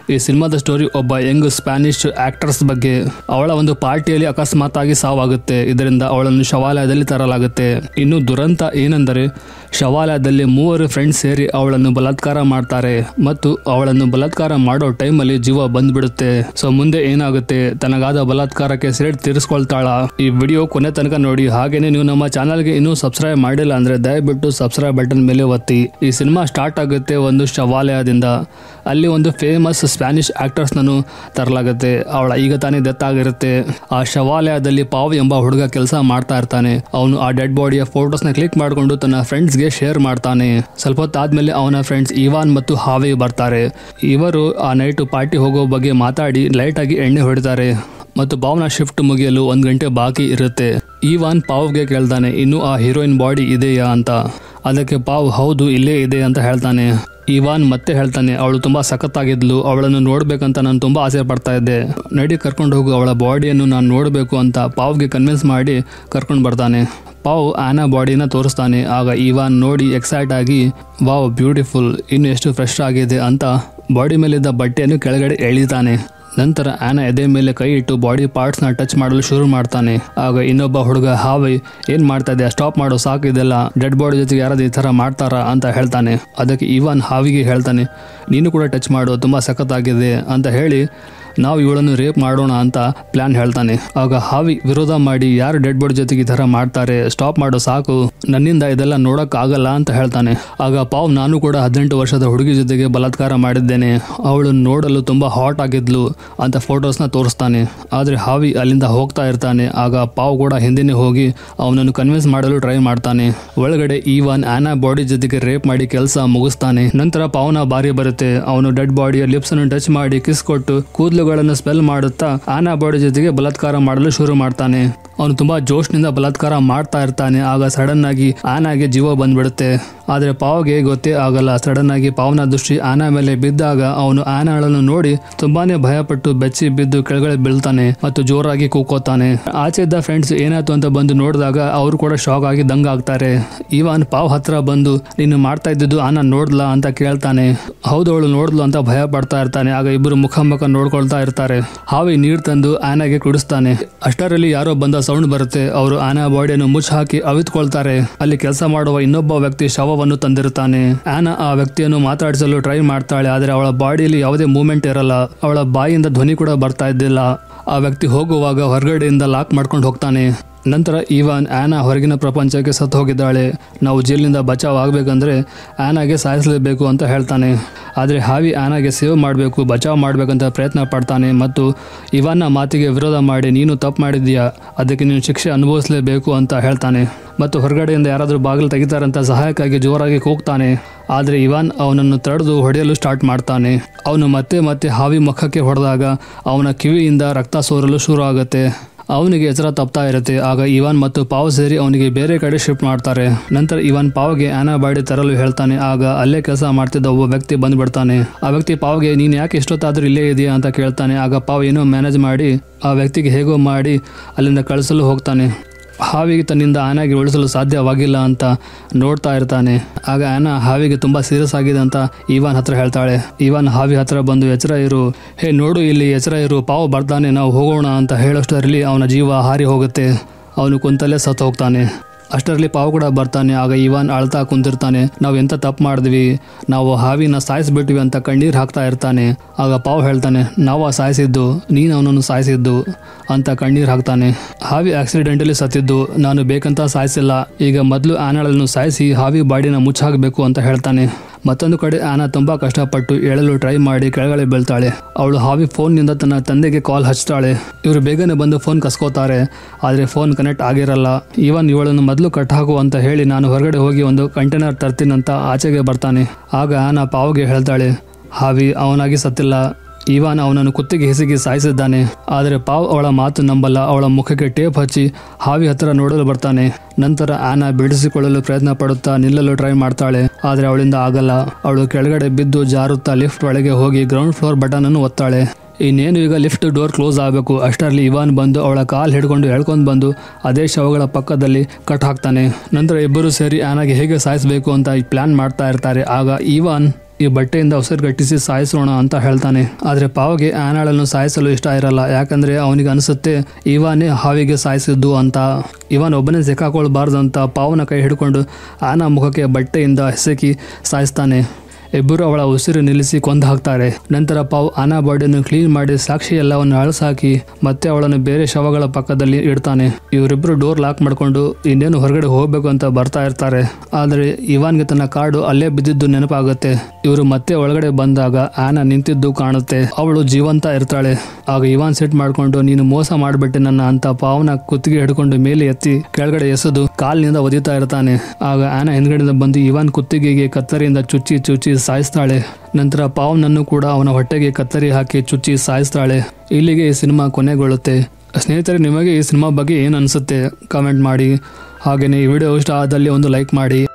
ಈ ಸಿನಿಮಾದ ಸ್ಟೋರಿ ಒಬ್ಬ ಯಂಗ್ ಸ್ಪ್ಯಾನಿಷ್ ಆಕ್ಟರ್ಸ್ ಬಗ್ಗೆ ಅವಳ ಒಂದು ಪಾರ್ಟಿಯಲ್ಲಿ ಅಕಸ್ಮಾತ್ ಆಗಿ ಸಾವಾಗುತ್ತೆ ಇದರಿಂದ ಅವಳನ್ನು ಶವಾಲಯದಲ್ಲಿ ತರಲಾಗುತ್ತೆ ಇನ್ನು ದುರಂತ ಏನೆಂದರೆ ಶವಾಲಯದಲ್ಲಿ ಮೂವರು ಫ್ರೆಂಡ್ಸ್ ಸೇರಿ ಅವಳನ್ನು ಬಲಾತ್ಕಾರ ಮಾಡ್ತಾರೆ ಮತ್ತು ಅವಳನ್ನು ಬಲಾತ್ಕಾರ ಮಾಡೋ ಟೈಮಲ್ಲಿ ಜೀವ ಬಂದ್ಬಿಡುತ್ತೆ ಸೊ ಮುಂದೆ ಏನಾಗುತ್ತೆ ತನಗಾದ ಬಲಾತ್ಕಾರಕ್ಕೆ ಸೇಡ್ ತೀರಿಸ್ಕೊಳ್ತಾಳ ಈ ವಿಡಿಯೋ ಕೊನೆ ತನಕ ನೋಡಿ ಹಾಗೇನೆ ನೀವು ನಮ್ಮ ಚಾನಲ್ಗೆ ಇನ್ನೂ ಸಬ್ಸ್ಕ್ರೈಬ್ ಮಾಡಿಲ್ಲ ಅಂದ್ರೆ ದಯವಿಟ್ಟು ಸಬ್ಸ್ಕ್ರೈಬ್ ಬಟನ್ ಮೇಲೆ ಒತ್ತಿ ಈ ಸಿನಿಮಾ ಸ್ಟಾರ್ಟ್ ಆಗುತ್ತೆ ಒಂದು ಶವಾಲಯದಿಂದ ಅಲ್ಲಿ ಒಂದು ಫೇಮಸ್ ಸ್ಪ್ಯಾನಿಷ್ ಆಕ್ಟರ್ಸ್ ನನ್ನು ತರಲಾಗುತ್ತೆ ಅವಳ ಈಗ ತಾನೇ ಡೆತ್ ಆಗಿರುತ್ತೆ ಆ ಶವಾಲಯದಲ್ಲಿ ಪಾವ್ ಎಂಬ ಹುಡುಗ ಕೆಲಸ ಮಾಡ್ತಾ ಇರ್ತಾನೆ ಅವನು ಆ ಡೆಡ್ ಬಾಡಿಯ ಫೋಟೋಸ್ ನ ಕ್ಲಿಕ್ ಮಾಡಿಕೊಂಡು ತನ್ನ ಫ್ರೆಂಡ್ಸ್ ಗೆ ಶೇರ್ ಮಾಡ್ತಾನೆ ಸ್ವಲ್ಪ ಹೊತ್ತಾದ್ಮೇಲೆ ಅವನ ಫ್ರೆಂಡ್ಸ್ ಇವಾನ್ ಮತ್ತು ಹಾವಿ ಬರ್ತಾರೆ ಇವರು ಆ ನೈಟ್ ಪಾರ್ಟಿ ಹೋಗೋ ಬಗ್ಗೆ ಮಾತಾಡಿ ಲೈಟ್ ಆಗಿ ಎಣ್ಣೆ ಹೊಡಿತಾರೆ ಮತ್ತು ಪಾವ್ನ ಶಿಫ್ಟ್ ಮುಗಿಯಲು ಒಂದ್ ಗಂಟೆ ಬಾಕಿ ಇರುತ್ತೆ ಈವಾನ್ ಪಾವ್ಗೆ ಕೇಳ್ತಾನೆ ಇನ್ನು ಆ ಹೀರೋಯಿನ್ ಬಾಡಿ ಇದೆಯಾ ಅಂತ ಅದಕ್ಕೆ ಪಾವ್ ಹೌದು ಇಲ್ಲೇ ಇದೆ ಅಂತ ಹೇಳ್ತಾನೆ ಇವಾನ್ ಮತ್ತೆ ಹೇಳ್ತಾನೆ ಅವಳು ತುಂಬಾ ಸಖತ್ತಾಗಿದ್ಲು ಅವಳನ್ನು ನೋಡ್ಬೇಕಂತ ನಾನು ತುಂಬಾ ಆಸೆ ಪಡ್ತಾ ಇದ್ದೆ ನಡಿ ಕರ್ಕೊಂಡು ಹೋಗು ಅವಳ ಬಾಡಿಯನ್ನು ನಾನು ನೋಡಬೇಕು ಅಂತ ಪಾವ್ಗೆ ಕನ್ವಿನ್ಸ್ ಮಾಡಿ ಕರ್ಕೊಂಡು ಬರ್ತಾನೆ ಪಾವ್ ಆನಾ ಬಾಡಿನ ತೋರಿಸ್ತಾನೆ ಆಗ ಇವಾನ್ ನೋಡಿ ಎಕ್ಸೈಟ್ ಆಗಿ ವಾವ್ ಬ್ಯೂಟಿಫುಲ್ ಇನ್ನು ಎಷ್ಟು ಫ್ರೆಶ್ ಆಗಿದೆ ಅಂತ ಬಾಡಿ ಮೇಲಿದ್ದ ಬಟ್ಟೆಯನ್ನು ಕೆಳಗಡೆ ಎಳಿತಾನೆ ನಂತರ ಆನ ಎದೆ ಮೇಲೆ ಕೈ ಇಟ್ಟು ಬಾಡಿ ಪಾರ್ಟ್ಸ್ ನ ಟಚ್ ಮಾಡಲು ಶುರು ಮಾಡ್ತಾನೆ ಆಗ ಇನ್ನೊಬ್ಬ ಹುಡುಗ ಹಾವೈ ಏನ್ ಮಾಡ್ತಾ ಇದೆ ಸ್ಟಾಪ್ ಮಾಡೋ ಸಾಕು ಇದೆಲ್ಲ ಡೆಡ್ ಬಾಡಿ ಜೊತೆಗೆ ಯಾರಾದ್ರೂ ಈ ತರ ಮಾಡ್ತಾರಾ ಅಂತ ಹೇಳ್ತಾನೆ ಅದಕ್ಕೆ ಇವಾನ್ ಹಾವಿಗೆ ಹೇಳ್ತಾನೆ ನೀನು ಕೂಡ ಟಚ್ ಮಾಡು ತುಂಬಾ ಸಖತ್ತಾಗಿದೆ ಅಂತ ಹೇಳಿ ನಾವು ಇವಳನ್ನು ರೇಪ್ ಮಾಡೋಣ ಅಂತ ಪ್ಲಾನ್ ಹೇಳ್ತಾನೆ ಆಗ ಹಾವಿ ವಿರೋಧ ಮಾಡಿ ಯಾರು ಡೆಡ್ ಬಾಡಿ ಜೊತೆಗೆ ಈ ತರ ಮಾಡ್ತಾರೆ ಸ್ಟಾಪ್ ಮಾಡೋ ಸಾಕು ನನ್ನಿಂದ ಇದೆಲ್ಲ ನೋಡಕ್ ಆಗಲ್ಲ ಅಂತ ಹೇಳ್ತಾನೆ ಆಗ ಪಾವ್ ನಾನು ಕೂಡ ಹದಿನೆಂಟು ವರ್ಷದ ಹುಡುಗಿ ಜೊತೆಗೆ ಬಲಾತ್ಕಾರ ಮಾಡಿದ್ದೇನೆ ಅವಳು ನೋಡಲು ತುಂಬಾ ಹಾಟ್ ಆಗಿದ್ಲು ಅಂತ ಫೋಟೋಸ್ನ ತೋರಿಸ್ತಾನೆ ಆದ್ರೆ ಹಾವಿ ಅಲ್ಲಿಂದ ಹೋಗ್ತಾ ಇರ್ತಾನೆ ಆಗ ಪಾವ್ ಕೂಡ ಹಿಂದೆನೆ ಹೋಗಿ ಅವನನ್ನು ಕನ್ವಿನ್ಸ್ ಮಾಡಲು ಟ್ರೈ ಮಾಡ್ತಾನೆ ಒಳಗಡೆ ಈವಾನ್ ಆನಾ ಬಾಡಿ ಜೊತೆಗೆ ರೇಪ್ ಮಾಡಿ ಕೆಲಸ ಮುಗಿಸ್ತಾನೆ ನಂತರ ಪಾವ್ನ ಬಾರಿ ಬರುತ್ತೆ ಅವನು ಡೆಡ್ ಬಾಡಿಯ ಲಿಪ್ಸ್ ಅನ್ನು ಟಚ್ ಮಾಡಿ ಕಿಸ್ ಕೊಟ್ಟು ಕೂದಲುಗಳನ್ನು ಸ್ಮೆಲ್ ಮಾಡುತ್ತಾ ಆನಾ ಬಾಡಿ ಜೊತೆಗೆ ಬಲಾತ್ಕಾರ ಮಾಡಲು ಶುರು ಮಾಡ್ತಾನೆ ಅವನು ತುಂಬಾ ಜೋಶ್ನಿಂದ ಬಲಾತ್ಕಾರ ಮಾಡ್ತಾ ಇರ್ತಾನೆ ಆಗ ಸಡನ್ ಆಗಿ ಆನಾಗೆ ಜೀವ ಬಂದ್ಬಿಡುತ್ತೆ ಆದ್ರೆ ಪಾವ್ಗೆ ಗೊತ್ತೇ ಆಗಲ್ಲ ಸಡನ್ ಆಗಿ ಪಾವ್ನ ದೃಷ್ಟಿ ಆನಾ ಮೇಲೆ ಬಿದ್ದಾಗ ಅವನು ಆನಾಳನ್ನು ನೋಡಿ ತುಂಬಾನೇ ಭಯಪಟ್ಟು ಬೆಚ್ಚಿ ಬಿದ್ದು ಕೆಳಗಡೆ ಬೀಳ್ತಾನೆ ಮತ್ತು ಜೋರಾಗಿ ಕೂಕೋತಾನೆ ಆಚೆ ಇದ್ದ ಫ್ರೆಂಡ್ಸ್ ಏನಾಯ್ತು ಅಂತ ಬಂದು ನೋಡಿದಾಗ ಅವರು ಕೂಡ ಶಾಕ್ ಆಗಿ ದಂಗ ಆಗ್ತಾರೆ ಇವಾನ್ ಪಾವ್ ಹತ್ರ ಬಂದು ನೀನು ಮಾಡ್ತಾ ಇದ್ದಿದ್ದು ಆನ ನೋಡ್ಲಾ ಅಂತ ಕೇಳ್ತಾನೆ ಹೌದು ಅವಳು ನೋಡ್ಲು ಅಂತ ಭಯ ಪಡ್ತಾ ಇರ್ತಾನೆ ಆಗ ಇಬ್ಬರು ಮುಖ ಮುಖ ನೋಡ್ಕೊಳ್ತಾ ಇರ್ತಾರೆ ಹಾವಿ ನೀರ್ ತಂದು ಆನಾಗೆ ಕುಡಿಸ್ತಾನೆ ಅಷ್ಟರಲ್ಲಿ ಯಾರೋ ಬಂದ ಸೌಂಡ್ ಬರುತ್ತೆ ಅವರು ಆನಾ ಬಾಡಿಯನ್ನು ಮುಚ್ಚ ಹಾಕಿ ಅವಿತ್ಕೊಳ್ತಾರೆ ಅಲ್ಲಿ ಕೆಲಸ ಮಾಡುವ ಇನ್ನೊಬ್ಬ ವ್ಯಕ್ತಿ ಶವವನ್ನು ತಂದಿರುತ್ತಾನೆ ಆನಾ ಆ ವ್ಯಕ್ತಿಯನ್ನು ಮಾತಾಡಿಸಲು ಟ್ರೈ ಮಾಡ್ತಾಳೆ ಆದರೆ ಅವಳ ಬಾಡಿಯಲ್ಲಿ ಯಾವುದೇ ಮೂವ್ಮೆಂಟ್ ಇರಲ್ಲ ಅವಳ ಬಾಯಿಯಿಂದ ಧ್ವನಿ ಕೂಡ ಬರ್ತಾ ಇದ್ದಿಲ್ಲ ಆ ವ್ಯಕ್ತಿ ಹೋಗುವಾಗ ಹೊರಗಡೆಯಿಂದ ಲಾಕ್ ಮಾಡ್ಕೊಂಡು ಹೋಗ್ತಾನೆ ನಂತರ ಈವಾನ್ ಆನಾ ಹೊರಗಿನ ಪ್ರಪಂಚಕ್ಕೆ ಸತ್ತು ಹೋಗಿದ್ದಾಳೆ ನಾವು ಜೈಲಿನಿಂದ ಬಚಾವ್ ಆಗಬೇಕಂದ್ರೆ ಆನಾಗೆ ಸಾಯಿಸಲೇಬೇಕು ಅಂತ ಹೇಳ್ತಾನೆ ಆದರೆ ಹಾವಿ ಆನಾಗೆ ಸೇವ್ ಮಾಡಬೇಕು ಬಚಾವ್ ಮಾಡಬೇಕಂತ ಪ್ರಯತ್ನ ಪಡ್ತಾನೆ ಮತ್ತು ಇವಾನ್ನ ಮಾತಿಗೆ ವಿರೋಧ ಮಾಡಿ ನೀನು ತಪ್ಪು ಮಾಡಿದ್ದೀಯಾ ಅದಕ್ಕೆ ನೀನು ಶಿಕ್ಷೆ ಅನುಭವಿಸಲೇಬೇಕು ಅಂತ ಹೇಳ್ತಾನೆ ಮತ್ತು ಹೊರಗಡೆಯಿಂದ ಯಾರಾದರೂ ಬಾಗಿಲು ತೆಗಿತಾರಂತ ಸಹಾಯಕ್ಕಾಗಿ ಜೋರಾಗಿ ಕೂಗ್ತಾನೆ ಆದರೆ ಇವಾನ್ ಅವನನ್ನು ತಡೆದು ಹೊಡೆಯಲು ಸ್ಟಾರ್ಟ್ ಮಾಡ್ತಾನೆ ಅವನು ಮತ್ತೆ ಮತ್ತೆ ಹಾವಿ ಮುಖಕ್ಕೆ ಹೊಡೆದಾಗ ಅವನ ಕಿವಿಯಿಂದ ರಕ್ತ ಸೋರಲು ಶುರು ಆಗುತ್ತೆ ಅವನಿಗೆ ಎಚ್ಚರ ತಪ್ತಾ ಇರುತ್ತೆ ಆಗ ಇವಾನ್ ಮತ್ತು ಪಾವ್ ಸೇರಿ ಅವನಿಗೆ ಬೇರೆ ಕಡೆ ಶಿಫ್ಟ್ ಮಾಡ್ತಾರೆ ನಂತರ ಇವಾನ್ ಪಾವ್ಗೆ ಆನಾ ಬಾಡಿ ತರಲು ಹೇಳ್ತಾನೆ ಆಗ ಅಲ್ಲೇ ಕೆಲಸ ಮಾಡ್ತಿದ್ದ ಒಬ್ಬ ವ್ಯಕ್ತಿ ಬಂದ್ಬಿಡ್ತಾನೆ ಆ ವ್ಯಕ್ತಿ ಪಾವ್ಗೆ ನೀನು ಯಾಕೆ ಎಷ್ಟೊತ್ತಾದ್ರೂ ಇಲ್ಲೇ ಇದೆಯಾ ಅಂತ ಕೇಳ್ತಾನೆ ಆಗ ಪಾವ್ ಏನೋ ಮ್ಯಾನೇಜ್ ಮಾಡಿ ಆ ವ್ಯಕ್ತಿಗೆ ಹೇಗೋ ಮಾಡಿ ಅಲ್ಲಿಂದ ಕಳಿಸಲು ಹೋಗ್ತಾನೆ ಹಾವಿಗೆ ತನ್ನಿಂದ ಆನೆಗೆ ಉಳಿಸಲು ಸಾಧ್ಯವಾಗಿಲ್ಲ ಅಂತ ನೋಡ್ತಾ ಇರ್ತಾನೆ ಆಗ ಆನ ಹಾವಿಗೆ ತುಂಬಾ ಸೀರಿಯಸ್ ಆಗಿದೆ ಅಂತ ಇವಾನ್ ಹತ್ರ ಹೇಳ್ತಾಳೆ ಇವಾನ್ ಹಾವಿ ಹತ್ರ ಬಂದು ಎಚ್ಚರ ಇರು ಹೇ ನೋಡು ಇಲ್ಲಿ ಎಚ್ಚರ ಇರು ಪಾವು ಬರ್ತಾನೆ ನಾವು ಹೋಗೋಣ ಅಂತ ಹೇಳೋಷ್ಟರಲ್ಲಿ ಅವನ ಜೀವ ಹಾರಿ ಹೋಗುತ್ತೆ ಅವನು ಕುಂತಲ್ಲೇ ಸತ್ತು ಹೋಗ್ತಾನೆ ಅಷ್ಟರಲ್ಲಿ ಪಾವು ಕೂಡ ಬರ್ತಾನೆ ಆಗ ಇವಾನ್ ಅಳ್ತಾ ಕುಂತಿರ್ತಾನೆ ನಾವು ಎಂತ ತಪ್ಪು ಮಾಡಿದ್ವಿ ನಾವು ಹಾವಿನ ಸಾಯಿಸ್ಬಿಟ್ವಿ ಅಂತ ಕಣ್ಣೀರು ಹಾಕ್ತಾ ಇರ್ತಾನೆ ಆಗ ಪಾವು ಹೇಳ್ತಾನೆ ನಾವು ಸಾಯಿಸಿದ್ದು ನೀನು ಅವನನ್ನು ಸಾಯಿಸಿದ್ದು ಅಂತ ಕಣ್ಣೀರು ಹಾಕ್ತಾನೆ ಹಾವಿ ಆಕ್ಸಿಡೆಂಟಲ್ಲಿ ಸತ್ತಿದ್ದು ನಾನು ಬೇಕಂತ ಸಾಯಿಸಿಲ್ಲ ಈಗ ಮೊದಲು ಆನಳನ್ನು ಸಾಯಿಸಿ ಹಾವಿ ಬಾಡಿನ ಮುಚ್ಚಾಕಬೇಕು ಅಂತ ಹೇಳ್ತಾನೆ ಮತ್ತೊಂದು ಕಡೆ ಆನಾ ತುಂಬಾ ಕಷ್ಟಪಟ್ಟು ಏಳಲು ಟ್ರೈ ಮಾಡಿ ಕೆಳಗಡೆ ಬೀಳ್ತಾಳೆ ಅವಳು ಹಾವಿ ಫೋನ್ನಿಂದ ತನ್ನ ತಂದೆಗೆ ಕಾಲ್ ಹಚ್ತಾಳೆ ಇವರು ಬೇಗನೆ ಬಂದು ಫೋನ್ ಕಸ್ಕೋತಾರೆ ಆದರೆ ಫೋನ್ ಕನೆಕ್ಟ್ ಆಗಿರಲ್ಲ ಇವನ್ ಇವಳನ್ನು ಮೊದಲು ಕಟ್ ಹಾಕು ಅಂತ ಹೇಳಿ ನಾನು ಹೊರಗಡೆ ಹೋಗಿ ಒಂದು ಕಂಟೈನರ್ ತರ್ತೀನಂತ ಆಚೆಗೆ ಬರ್ತಾನೆ ಆಗ ಆನಾ ಪಾವ್ಗೆ ಹೇಳ್ತಾಳೆ ಹಾವಿ ಅವನಾಗಿ ಸತ್ತಿಲ್ಲ ಇವಾನ್ ಅವನನ್ನು ಕುತ್ತಿಗೆ ಹಿಸಿಗೆ ಸಾಯಿಸಿದ್ದಾನೆ ಆದರೆ ಪಾವ್ ಅವಳ ಮಾತು ನಂಬಲ್ಲ ಅವಳ ಮುಖಕ್ಕೆ ಟೇಪ್ ಹಚ್ಚಿ ಹಾವಿ ಹತ್ರ ನೋಡಲು ಬರ್ತಾನೆ ನಂತರ ಆನಾ ಬಿಡಿಸಿಕೊಳ್ಳಲು ಪ್ರಯತ್ನ ಪಡುತ್ತಾ ನಿಲ್ಲಲು ಟ್ರೈ ಮಾಡ್ತಾಳೆ ಆದರೆ ಅವಳಿಂದ ಆಗಲ್ಲ ಅವಳು ಕೆಳಗಡೆ ಬಿದ್ದು ಜಾರುತ್ತಾ ಲಿಫ್ಟ್ ಒಳಗೆ ಹೋಗಿ ಗ್ರೌಂಡ್ ಫ್ಲೋರ್ ಬಟನ್ ಅನ್ನು ಒತ್ತಾಳೆ ಇನ್ನೇನು ಈಗ ಲಿಫ್ಟ್ ಡೋರ್ ಕ್ಲೋಸ್ ಆಗಬೇಕು ಅಷ್ಟರಲ್ಲಿ ಇವಾನ್ ಬಂದು ಅವಳ ಕಾಲ್ ಹಿಡ್ಕೊಂಡು ಎಳ್ಕೊಂಡು ಬಂದು ಅದೇ ಶವಗಳ ಪಕ್ಕದಲ್ಲಿ ಕಟ್ ಹಾಕ್ತಾನೆ ನಂತರ ಇಬ್ಬರು ಸೇರಿ ಆನಾಗೆ ಹೇಗೆ ಸಾಯಿಸಬೇಕು ಅಂತ ಪ್ಲಾನ್ ಮಾಡ್ತಾ ಇರ್ತಾರೆ ಆಗ ಇವಾನ್ ಈ ಬಟ್ಟೆಯಿಂದ ಉಸಿರುಗಟ್ಟಿಸಿ ಸಾಯಿಸೋಣ ಅಂತ ಹೇಳ್ತಾನೆ ಆದ್ರೆ ಪಾವಗೆ ಆನಾಳನ್ನು ಸಾಯಿಸಲು ಇಷ್ಟ ಇರಲ್ಲ ಯಾಕಂದ್ರೆ ಅವನಿಗೆ ಅನಿಸುತ್ತೆ ಇವಾನೇ ಹಾವಿಗೆ ಸಾಯಿಸಿದ್ದು ಅಂತ ಇವನ್ ಒಬ್ಬನೇ ಸಿಕ್ಕಾಕೊಳ್ಬಾರ್ದು ಅಂತ ಪಾವನ ಕೈ ಹಿಡ್ಕೊಂಡು ಆನಾ ಮುಖಕ್ಕೆ ಬಟ್ಟೆಯಿಂದ ಹೆಸಕಿ ಸಾಯಿಸ್ತಾನೆ ಇಬ್ಬರು ಅವಳ ಉಸಿರು ನಿಲ್ಲಿಸಿ ಕೊಂದು ಹಾಕ್ತಾರೆ ನಂತರ ಪಾವ್ ಆನಾ ಬಾಡಿಯನ್ನು ಕ್ಲೀನ್ ಮಾಡಿ ಸಾಕ್ಷಿ ಎಲ್ಲವನ್ನು ಅಳಸಾಕಿ ಮತ್ತೆ ಅವಳನ್ನು ಬೇರೆ ಶವಗಳ ಪಕ್ಕದಲ್ಲಿ ಇಡ್ತಾನೆ ಇವರಿಬ್ಬರು ಡೋರ್ ಲಾಕ್ ಮಾಡ್ಕೊಂಡು ಇನ್ನೇನು ಹೊರಗಡೆ ಹೋಗ್ಬೇಕು ಅಂತ ಬರ್ತಾ ಇರ್ತಾರೆ ಆದರೆ ಇವಾನ್ಗೆ ತನ್ನ ಕಾರ್ಡು ಅಲ್ಲೇ ಬಿದ್ದಿದ್ದು ನೆನಪಾಗುತ್ತೆ ಇವರು ಮತ್ತೆ ಒಳಗಡೆ ಬಂದಾಗ ಆನಾ ನಿಂತಿದ್ದು ಕಾಣುತ್ತೆ ಅವಳು ಜೀವಂತ ಇರ್ತಾಳೆ ಆಗ ಇವಾನ್ ಸೆಟ್ ಮಾಡ್ಕೊಂಡು ನೀನು ಮೋಸ ಮಾಡ್ಬಿಟ್ಟೆ ನನ್ನ ಅಂತ ಪಾವನ ಕುತ್ತಿಗೆ ಹಿಡ್ಕೊಂಡು ಮೇಲೆ ಎತ್ತಿ ಕೆಳಗಡೆ ಎಸೆದು ಕಾಲಿನಿಂದ ಒದಿತಾ ಇರ್ತಾನೆ ಆಗ ಆನಾ ಹಿಂದ್ಗಡೆಯಿಂದ ಬಂದು ಇವಾನ್ ಕುತ್ತಿಗೆಗೆ ಕತ್ತರಿಯಿಂದ ಚುಚ್ಚಿ ಚುಚ್ಚಿ ಸಾಯಿಸ್ತಾಳೆ ನಂತರ ಪಾವ್ನನ್ನು ಕೂಡ ಅವನ ಹೊಟ್ಟೆಗೆ ಕತ್ತರಿ ಹಾಕಿ ಚುಚ್ಚಿ ಸಾಯಿಸ್ತಾಳೆ ಇಲ್ಲಿಗೆ ಈ ಸಿನಿಮಾ ಕೊನೆಗೊಳ್ಳುತ್ತೆ ಸ್ನೇಹಿತರೆ ನಿಮಗೆ ಈ ಸಿನಿಮಾ ಬಗ್ಗೆ ಏನು ಅನಿಸುತ್ತೆ ಕಮೆಂಟ್ ಮಾಡಿ ಹಾಗೆಯೇ ಈ ವಿಡಿಯೋ ಇಷ್ಟ ಆದಲ್ಲಿ ಒಂದು ಲೈಕ್ ಮಾಡಿ